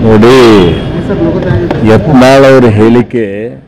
ನೋಡಿ ಯತ್ನಾಳ್ ಅವ್ರ ಹೇಳಿಕೆ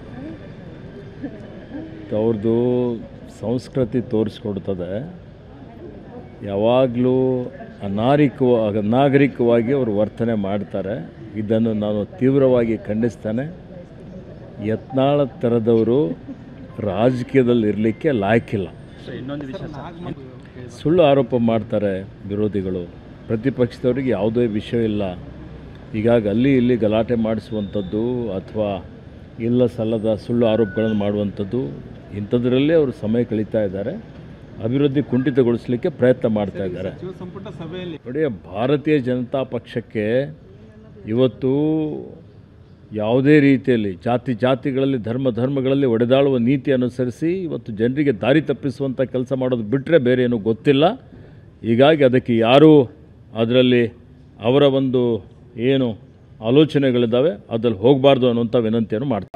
ಅವ್ರದ್ದು ಸಂಸ್ಕೃತಿ ತೋರಿಸ್ಕೊಡ್ತದೆ ಯಾವಾಗಲೂ ಅನಾರಿಕವ ಅನಾಗರಿಕವಾಗಿ ಅವರು ವರ್ತನೆ ಮಾಡ್ತಾರೆ ಇದನ್ನು ನಾನು ತೀವ್ರವಾಗಿ ಖಂಡಿಸ್ತೇನೆ ಯತ್ನಾಳ ಥರದವರು ರಾಜಕೀಯದಲ್ಲಿ ಇರಲಿಕ್ಕೆ ಲಾಯಕ್ಕಿಲ್ಲ ಇನ್ನೊಂದು ವಿಷಯ ಸರ್ ಸುಳ್ಳು ಆರೋಪ ಮಾಡ್ತಾರೆ ವಿರೋಧಿಗಳು ಪ್ರತಿಪಕ್ಷದವರಿಗೆ ಯಾವುದೇ ವಿಷಯ ಇಲ್ಲ ಹೀಗಾಗಿ ಅಲ್ಲಿ ಇಲ್ಲಿ ಗಲಾಟೆ ಮಾಡಿಸುವಂಥದ್ದು ಅಥವಾ ಇಲ್ಲ ಸಲ್ಲದ ಸುಳ್ಳು ಆರೋಪಗಳನ್ನು ಮಾಡುವಂಥದ್ದು ಇಂಥದ್ರಲ್ಲೇ ಅವರು ಸಮಯ ಕಳೀತಾ ಇದ್ದಾರೆ ಅಭಿವೃದ್ಧಿ ಕುಂಠಿತಗೊಳಿಸಲಿಕ್ಕೆ ಪ್ರಯತ್ನ ಮಾಡ್ತಾ ಇದ್ದಾರೆ ಸಂಪುಟ ಸಭೆಯಲ್ಲಿ ನೋಡಿ ಭಾರತೀಯ ಜನತಾ ಪಕ್ಷಕ್ಕೆ ಇವತ್ತು ಯಾವುದೇ ರೀತಿಯಲ್ಲಿ ಜಾತಿ ಜಾತಿಗಳಲ್ಲಿ ಧರ್ಮ ಧರ್ಮಗಳಲ್ಲಿ ಒಡೆದಾಳುವ ನೀತಿ ಅನುಸರಿಸಿ ಇವತ್ತು ಜನರಿಗೆ ದಾರಿ ತಪ್ಪಿಸುವಂಥ ಕೆಲಸ ಮಾಡೋದು ಬಿಟ್ಟರೆ ಬೇರೆ ಏನೂ ಗೊತ್ತಿಲ್ಲ ಹೀಗಾಗಿ ಅದಕ್ಕೆ ಯಾರೂ ಅದರಲ್ಲಿ ಅವರ ಒಂದು ಏನು ಆಲೋಚನೆಗಳಿದ್ದಾವೆ ಅದ್ರಲ್ಲಿ ಹೋಗಬಾರ್ದು ಅನ್ನುವಂಥ ವಿನಂತಿಯನ್ನು ಮಾಡ್ತೀನಿ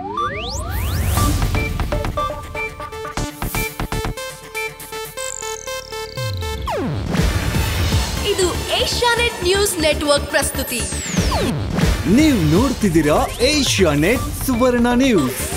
ಇದು ಏಷ್ಯಾನೆಟ್ ನ್ಯೂಸ್ ನೆಟ್ವರ್ಕ್ ಪ್ರಸ್ತುತಿ ನೀವು ನೋಡ್ತಿದ್ದೀರಾ ಏಷ್ಯಾ ನೆಟ್ ಸುವರ್ಣ ನ್ಯೂಸ್